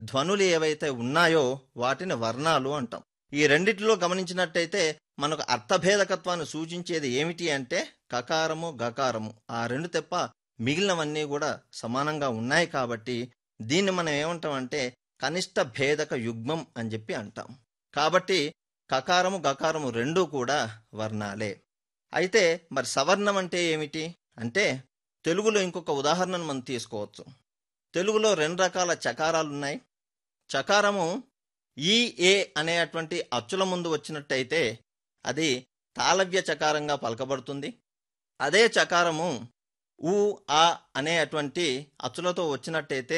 ధ్వనులు ఏవైతే ఉన్నాయో వాటిని వర్ణాలు అంటాం ఈ రెండిటిలో గమనించినట్టయితే మనకు అర్థభేదకత్వాన్ని సూచించేది ఏమిటి అంటే కకారము గకారము ఆ రెండు తప్ప మిగిలినవన్నీ కూడా సమానంగా ఉన్నాయి కాబట్టి దీన్ని మనం ఏమంటామంటే కనిష్ట భేదక యుగ్మం అని చెప్పి అంటాం కాబట్టి కకారము గకారము రెండూ కూడా వర్ణాలే అయితే మరి సవర్ణం అంటే ఏమిటి అంటే తెలుగులో ఇంకొక ఉదాహరణను మనం తీసుకోవచ్చు తెలుగులో రెండు రకాల చకారాలు ఉన్నాయి చకారము ఈ ఏ అనేటువంటి అచ్చుల ముందు వచ్చినట్టయితే అది తాళవ్య చకారంగా పలకబడుతుంది అదే చకారము ఊ ఆ అనేటువంటి అచ్చులతో వచ్చినట్టయితే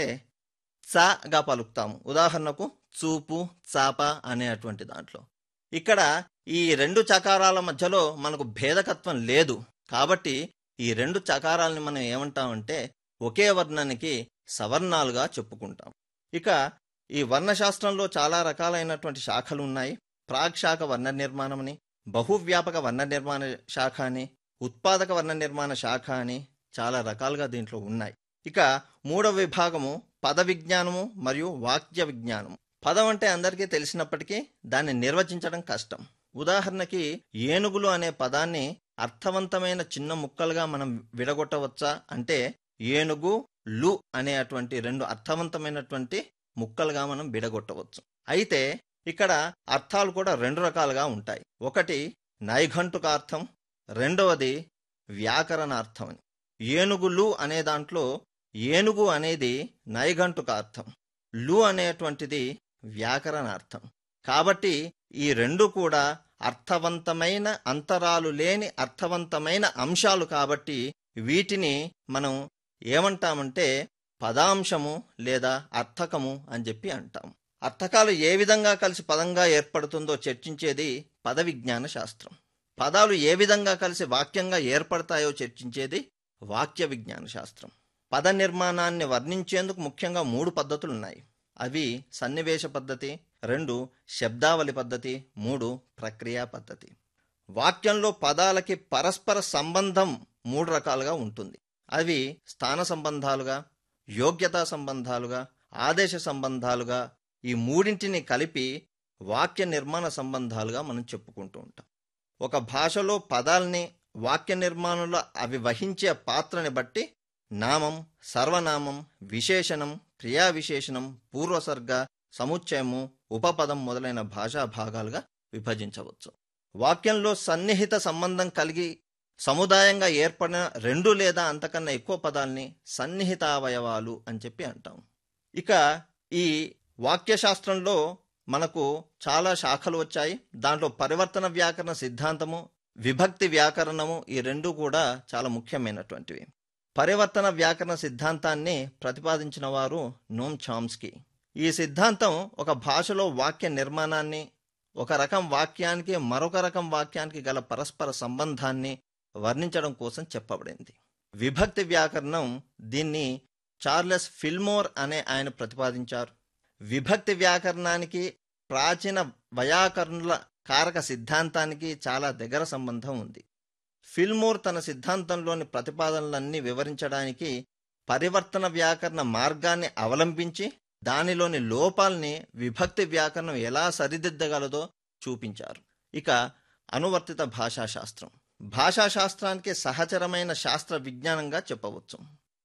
చగా పలుకుతాము ఉదాహరణకు చూపు చాప అనేటువంటి దాంట్లో ఇక్కడ ఈ రెండు చకారాల మధ్యలో మనకు భేదకత్వం లేదు కాబట్టి ఈ రెండు చకారాలని మనం ఏమంటామంటే ఒకే వర్ణానికి సవర్ణాలుగా చెప్పుకుంటాం ఇక ఈ వర్ణశాస్త్రంలో చాలా రకాలైనటువంటి శాఖలు ఉన్నాయి ప్రాగ్ శాఖ వర్ణ నిర్మాణమని బహువ్యాపక వర్ణ నిర్మాణ శాఖ అని ఉత్పాదక వర్ణ నిర్మాణ శాఖ అని చాలా రకాలుగా దీంట్లో ఉన్నాయి ఇక మూడవ విభాగము పద విజ్ఞానము మరియు వాక్య విజ్ఞానము పదం అంటే అందరికీ తెలిసినప్పటికీ దాన్ని నిర్వచించడం కష్టం ఉదాహరణకి ఏనుగులు అనే పదాన్ని అర్థవంతమైన చిన్న ముక్కలుగా మనం విడగొట్టవచ్చా అంటే ఏనుగు లు అనే అటువంటి రెండు అర్థవంతమైనటువంటి ముక్కలుగా మనం విడగొట్టవచ్చు అయితే ఇక్కడ అర్థాలు కూడా రెండు రకాలుగా ఉంటాయి ఒకటి నైఘంటుకార్థం రెండవది వ్యాకరణార్థం అని ఏనుగులు అనే దాంట్లో ఏనుగు అనేది నైఘంటుకార్థం లు అనేటువంటిది వ్యాకరణార్థం కాబట్టి ఈ రెండు కూడా అర్థవంతమైన అంతరాలు లేని అర్థవంతమైన అంశాలు కాబట్టి వీటిని మనం ఏమంటామంటే పదాంశము లేదా అర్థకము అని చెప్పి అంటాం అర్థకాలు ఏ విధంగా కలిసి పదంగా ఏర్పడుతుందో చర్చించేది పద విజ్ఞాన శాస్త్రం పదాలు ఏ విధంగా కలిసి వాక్యంగా ఏర్పడతాయో చర్చించేది వాక్య విజ్ఞాన శాస్త్రం పద నిర్మాణాన్ని వర్ణించేందుకు ముఖ్యంగా మూడు పద్ధతులున్నాయి అవి సన్నివేశ పద్ధతి రెండు శబ్దావళి పద్ధతి మూడు ప్రక్రియా పద్ధతి వాక్యంలో పదాలకి పరస్పర సంబంధం మూడు రకాలుగా ఉంటుంది అవి స్థాన సంబంధాలుగా యోగ్యతా సంబంధాలుగా ఆదేశ సంబంధాలుగా ఈ మూడింటిని కలిపి వాక్య నిర్మాణ సంబంధాలుగా మనం చెప్పుకుంటూ ఉంటాం ఒక భాషలో పదాల్ని వాక్య నిర్మాణంలో అవి వహించే పాత్రని బట్టి నామం సర్వనామం విశేషణం క్రియా విశేషణం పూర్వసర్గ సముచ్చయము ఉపపదం మొదలైన భాషా భాగాలుగా విభజించవచ్చు వాక్యంలో సన్నిహిత సంబంధం కలిగి సముదాయంగా ఏర్పడిన రెండు లేదా అంతకన్నా ఎక్కువ పదాల్ని సన్నిహితావయవాలు అని చెప్పి అంటాం ఇక ఈ వాక్యశాస్త్రంలో మనకు చాలా శాఖలు వచ్చాయి దాంట్లో పరివర్తన వ్యాకరణ సిద్ధాంతము విభక్తి వ్యాకరణము ఈ రెండు కూడా చాలా ముఖ్యమైనటువంటివి పరివర్తన వ్యాకరణ సిద్ధాంతాన్ని ప్రతిపాదించిన వారు నోమ్ చామ్స్కీ ఈ సిద్ధాంతం ఒక భాషలో వాక్య నిర్మాణాన్ని ఒక రకం వాక్యానికి మరొక రకం వాక్యానికి గల పరస్పర సంబంధాన్ని వర్ణించడం కోసం చెప్పబడింది విభక్తి వ్యాకరణం దీన్ని చార్లెస్ ఫిల్మోర్ అనే ఆయన ప్రతిపాదించారు విభక్తి వ్యాకరణానికి ప్రాచీన వ్యాకరణుల కారక సిద్ధాంతానికి చాలా దగ్గర సంబంధం ఉంది ఫిల్మోర్ తన సిద్ధాంతంలోని ప్రతిపాదనలన్నీ వివరించడానికి పరివర్తన వ్యాకరణ మార్గాన్ని అవలంబించి దానిలోని లోపాల్ని విభక్తి వ్యాకరణం ఎలా సరిదిద్దగలదో చూపించారు ఇక అనువర్తిత భాషాశాస్త్రం భాషాశాస్త్రానికి సహచరమైన శాస్త్ర విజ్ఞానంగా చెప్పవచ్చు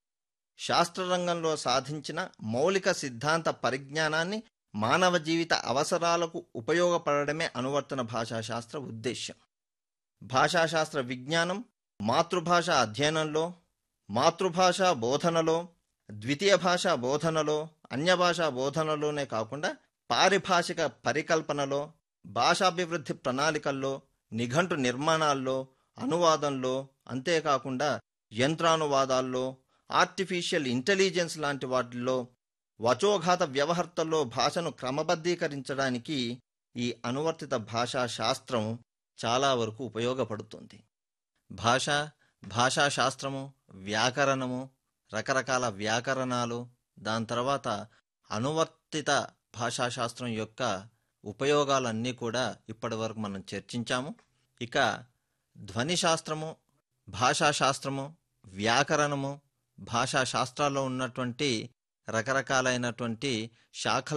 శాస్త్రరంగంలో సాధించిన మౌలిక సిద్ధాంత పరిజ్ఞానాన్ని మానవ జీవిత అవసరాలకు ఉపయోగపడడమే అనువర్తన భాషాశాస్త్ర ఉద్దేశ్యం భాషాశాస్త్ర విజ్ఞానం మాతృభాష అధ్యయనంలో మాతృభాష బోధనలో ద్వితీయ భాషా బోధనలో అన్యభాషా బోధనలోనే కాకుండా పారిభాషిక పరికల్పనలో భాషాభివృద్ధి ప్రణాళికల్లో నిఘంటు నిర్మాణాల్లో అనువాదంలో అంతేకాకుండా యంత్రానువాదాల్లో ఆర్టిఫిషియల్ ఇంటెలిజెన్స్ లాంటి వాటిల్లో వచోఘాత వ్యవహర్తల్లో భాషను క్రమబద్ధీకరించడానికి ఈ అనువర్తిత భాషా శాస్త్రం చాలా వరకు ఉపయోగపడుతుంది భాష భాషాశాస్త్రము వ్యాకరణము రకరకాల వ్యాకరణాలు దాని తర్వాత అనువర్తిత భాషాశాస్త్రం యొక్క ఉపయోగాలన్నీ కూడా ఇప్పటి వరకు మనం చర్చించాము ఇక ధ్వని శాస్త్రము భాషాశాస్త్రము వ్యాకరణము భాషాశాస్త్రాల్లో ఉన్నటువంటి రకరకాలైనటువంటి శాఖలు